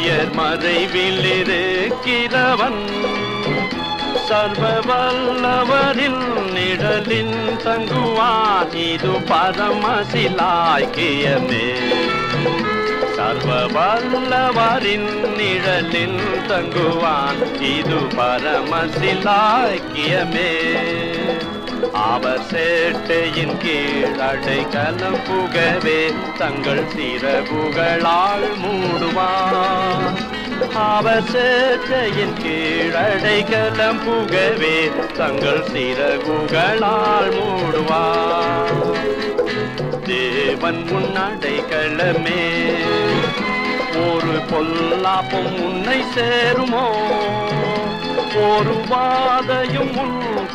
உயர் மறைவில் இருக்கிறவன் சர்வ வல்லவரின் நிழலின் தங்குவான் இது பரமசிலாய்க்கியமே சர்வ வல்லவரின் நிழலில் தங்குவான் இது பரமசிலாக்கியமே அவர் சேட்டையின் கீழ் அடைக்கலம் புகவே தங்கள் சிறகுகளால் மூடுவார் அவர் சேட்டையின் கீழ் அடைக்கலம் புகவே தங்கள் சிறகுகளால் மூடுவார் தேவன் முன்னடைக்கலமே ஒரு பொல்லாப்பும் உன்னை சேருமோ ஒரு வாதையும் உன்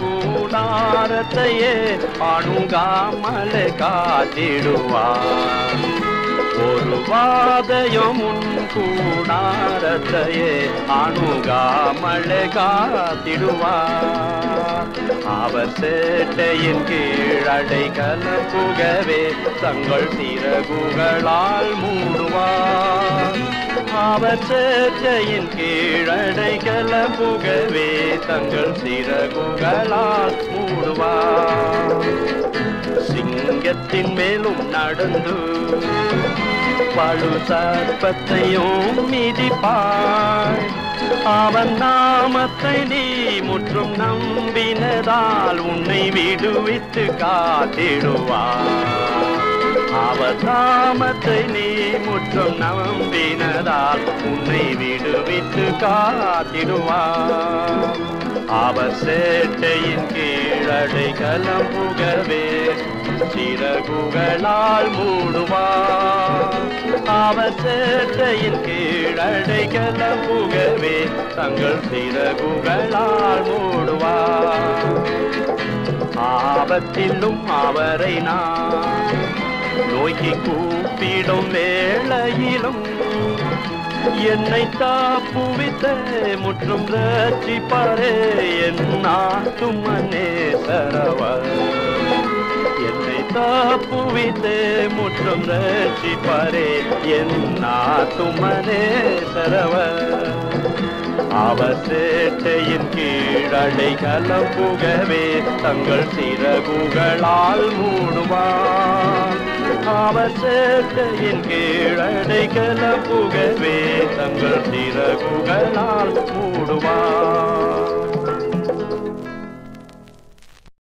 கூடாரத்தையே அணுகாமலே காத்திடுவார் ஒரு வாதையும் உன் கூடாரத்தையே அணுகாமலே காத்திடுவார் அவர் சேட்டையின் கீழடை புகவே தங்கள் சிறகுகளால் மூடுவார் அவர் சேட்டையின் கீழடை புகவே தங்கள் சிறகுகளால் மூடுவார் சிங்கத்தின் மேலும் நடந்து பழு சர்ப்பத்தையும் மிதிப்பாய் அவன் நாமத்தை நீ முற்றும் நம்பினதால் உன்னை விடுவித்து காத்திடுவார் அவர் நாமத்தை நீ முற்றும் நம்பினதால் உன்னை விடுவித்து காத்திடுவார் அவர் சேட்டையின் கீழடை கலம் புகவே சிறகுகளால் மூடுவார் அவர் சேட்டையின் கீழடை கலம் புகவே தங்கள் சிறகுகளால் மூடுவார் ஆபத்திலும் அவரை நான் நோக்கி கூப்பிடும் வேளையிலும் என்னை தாப்புவித்த முற்றும் ரட்சிப்பாரே என் நாட்டும் மனேசரவர் என்னை தாப்புவித்தே முற்றும் ரட்சிப்பாரே என் நாட்டும் மனேசரவர் அவர் சேட்டையின் கீழடை கலப்புகவே தங்கள் சிறகுகளால் மூடுவார் அவர் சேட்டையின் கீழடை கலப்புகவே தங்கள் சிறகுகளால் மூடுவார்